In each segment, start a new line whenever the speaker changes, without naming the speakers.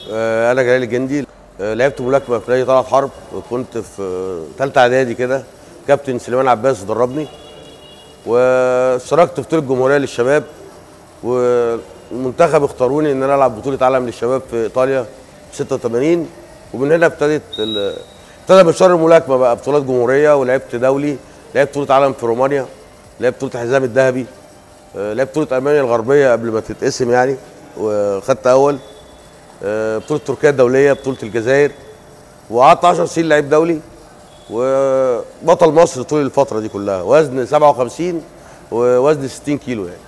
آه، انا جلال الجندي آه، لعبت ملاكمه في نادي طلعت حرب وكنت في ثالثه اعدادي كده كابتن سليمان عباس دربني واشتركت في بطوله الجمهوريه للشباب والمنتخب اختاروني ان انا العب بطوله عالم للشباب في ايطاليا في 86 ومن هنا ابتدت ال- ابتدى مشوار الملاكمه بقى بطولات جمهوريه ولعبت دولي لعبت بطوله عالم في رومانيا لعبت بطوله الحزام الذهبي آه، لعبت بطوله المانيا الغربيه قبل ما تتقسم يعني وخدت اول آه، بطوله تركيا الدوليه بطوله الجزائر وقعدت 10 سنين لعيب دولي وبطل مصر طول الفتره دي كلها وزن 57 ووزن 60 كيلو يعني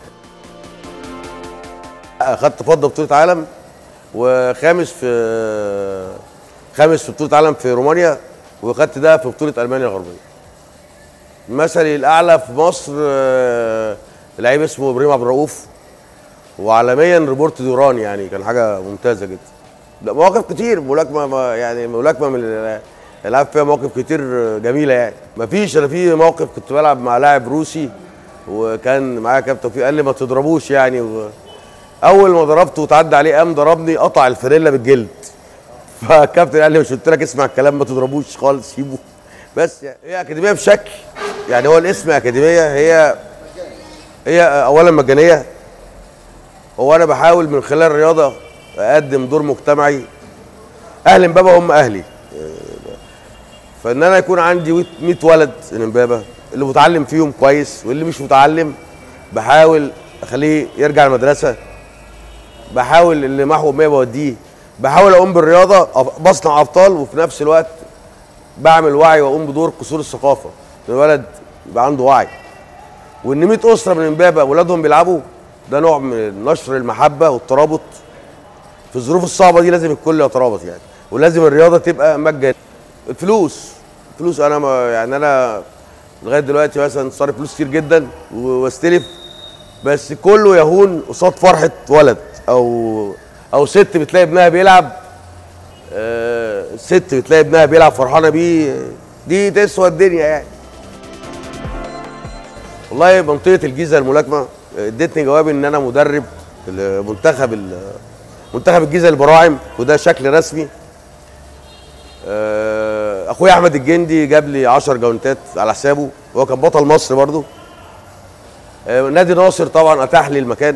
اخدت فضه بطوله عالم وخامس في خامس في بطوله عالم في رومانيا وخدت ده في بطوله المانيا الغربيه مثلي الاعلى في مصر آه، لعيب اسمه ابراهيم عبد الرؤوف وعالميا روبرت دوران يعني كان حاجه ممتازه جدا لا مواقف كتير ملاكمه ما- يعني ملاكمه من ال- العاب فيها مواقف كتير جميله يعني مفيش انا في موقف كنت بلعب مع لاعب روسي وكان معايا كابتن توفيق قال لي ما تضربوش يعني و... اول ما ضربته وتعدى عليه قام ضربني قطع الفانيلا بالجلد فالكابتن قال لي مش قلت لك اسمع الكلام ما تضربوش خالص سيبه بس يعني هي اكاديميه بشكل يعني هو الاسم اكاديميه هي هي اولا مجانيه هو انا بحاول من خلال الرياضه اقدم دور مجتمعي اهل امبابه هم اهلي فان انا يكون عندي 100 ولد من امبابه اللي متعلم فيهم كويس واللي مش متعلم بحاول اخليه يرجع المدرسه بحاول اللي محو 100 بوديه بحاول اقوم بالرياضه أف- بصنع ابطال وفي نفس الوقت بعمل وعي واقوم بدور قصور الثقافه إن الولد يبقى عنده وعي وان 100 اسره من امبابه اولادهم بيلعبوا ده نوع من نشر المحبه والترابط في الظروف الصعبه دي لازم الكل يترابط يعني ولازم الرياضه تبقى مجانيه الفلوس فلوس انا ما يعني انا لغايه دلوقتي مثلا صارف فلوس كتير جدا و- واستلف بس كله يهون قصاد فرحه ولد او او ست بتلاقي ابنها بيلعب آه ست بتلاقي ابنها بيلعب فرحانه بيه دي تسوى الدنيا يعني والله منطقه الجيزه الملاكمه ادتني جواب ان انا مدرب المنتخب ال- منتخب الجيزه البراعم وده شكل رسمي آه، اخويا احمد الجندي جاب لي 10 جوانتات على حسابه هو كان بطل مصر برضو آه، نادي ناصر طبعا اتاح لي المكان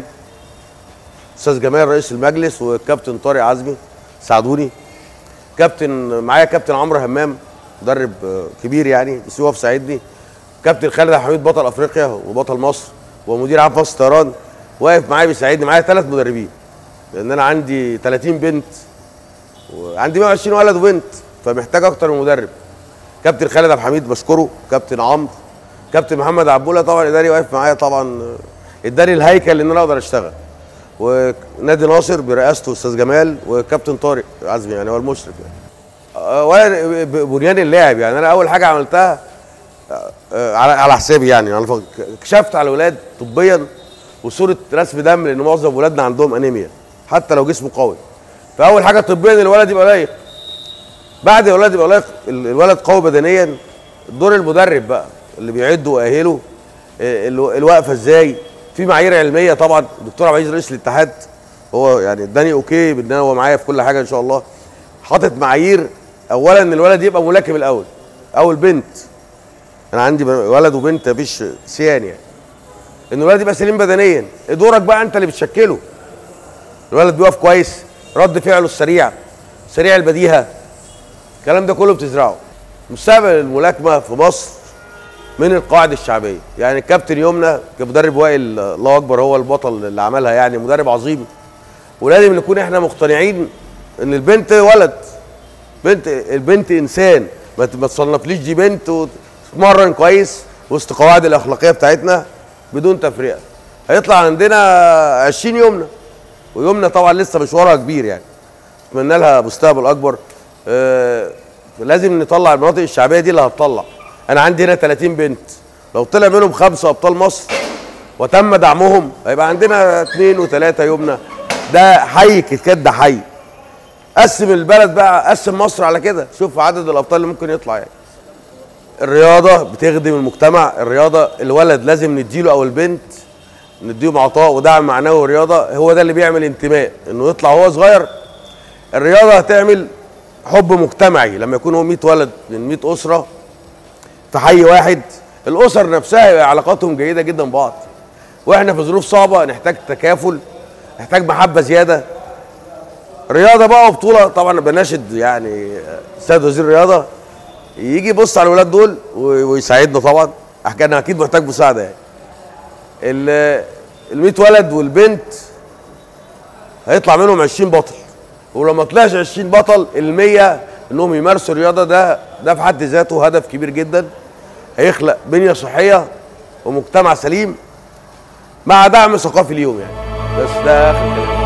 استاذ جمال رئيس المجلس والكابتن طارق عزمي ساعدوني كابتن معايا كابتن عمرو همام مدرب آه، كبير يعني بس هو ساعدني كابتن خالد عبد الحميد بطل افريقيا وبطل مصر ومدير عام مصر طيران واقف معايا بيساعدني معايا ثلاث مدربين لان انا عندي 30 بنت وعندي 120 ولد وبنت فمحتاج اكتر من مدرب كابتن خالد عبد الحميد بشكره كابتن عمرو كابتن محمد عبوله طبعا اداري واقف معايا طبعا آه، اداني الهيكل ان انا اقدر اشتغل ونادي ناصر برئاسته استاذ جمال وكابتن طارق عزمي يعني هو المشرف يعني آه، وانا ب- بنيان اللاعب يعني انا اول حاجه عملتها آه، على على حسابي يعني على فكرة كشفت على الولاد طبيا وصوره رسم دم لان معظم ولادنا عندهم انيميا حتى لو جسمه قوي فاول حاجه طبيا الولد يبقى لايق بعد الولد يبقى لايق ال- الولد قوي بدنيا دور المدرب بقى اللي بيعده واهله آه، الو- الوقفه ازاي في معايير علميه طبعا الدكتور عبد العزيز رئيس الاتحاد هو يعني اداني اوكي بان هو معايا في كل حاجه ان شاء الله حاطط معايير اولا ان الولد يبقى ملاكم الاول او البنت انا عندي ب- ولد وبنت مفيش سيان يعني ان الولد يبقى سليم بدنيا دورك بقى انت اللي بتشكله الولد بيقف كويس رد فعله السريع سريع البديهه الكلام ده كله بتزرعه مستقبل الملاكمه في مصر من القواعد الشعبيه يعني الكابتن يمنى كمدرب وائل الله اكبر هو البطل اللي عملها يعني مدرب عظيم ولازم نكون احنا مقتنعين ان البنت ولد بنت البنت انسان ما ت- ما تصنفليش دي بنت وتتمرن كويس وسط القواعد الاخلاقيه بتاعتنا بدون تفرقه هيطلع عندنا 20 يمنى ويمنى طبعا لسه مشوارها كبير يعني اتمنى لها مستقبل اكبر آه لازم نطلع المناطق الشعبيه دي اللي هتطلع انا عندي هنا 30 بنت لو طلع منهم خمسه ابطال مصر وتم دعمهم هيبقى عندنا اثنين وثلاثه يمنى ده حي كده ده حي قسم البلد بقى قسم مصر على كده شوف عدد الابطال اللي ممكن يطلع يعني الرياضه بتخدم المجتمع الرياضه الولد لازم نديله او البنت نديهم عطاء ودعم معنوي ورياضه هو ده اللي بيعمل انتماء انه يطلع وهو صغير الرياضه هتعمل حب مجتمعي لما يكون هو 100 ولد من 100 اسره في حي واحد الاسر نفسها يبقى علاقاتهم جيده جدا ببعض واحنا في ظروف صعبه نحتاج تكافل نحتاج محبه زياده رياضه بقى وبطوله طبعا بناشد يعني السيد وزير الرياضه يجي يبص على الولاد دول و- ويساعدنا طبعا احكي انا اكيد محتاج مساعده يعني ال ال 100 ولد والبنت هيطلع منهم 20 بطل ولو ما طلعش 20 بطل ال 100 انهم يمارسوا الرياضه ده ده في حد ذاته هدف كبير جدا هيخلق بنيه صحيه ومجتمع سليم مع دعم ثقافي ليهم يعني بس ده اخر كلام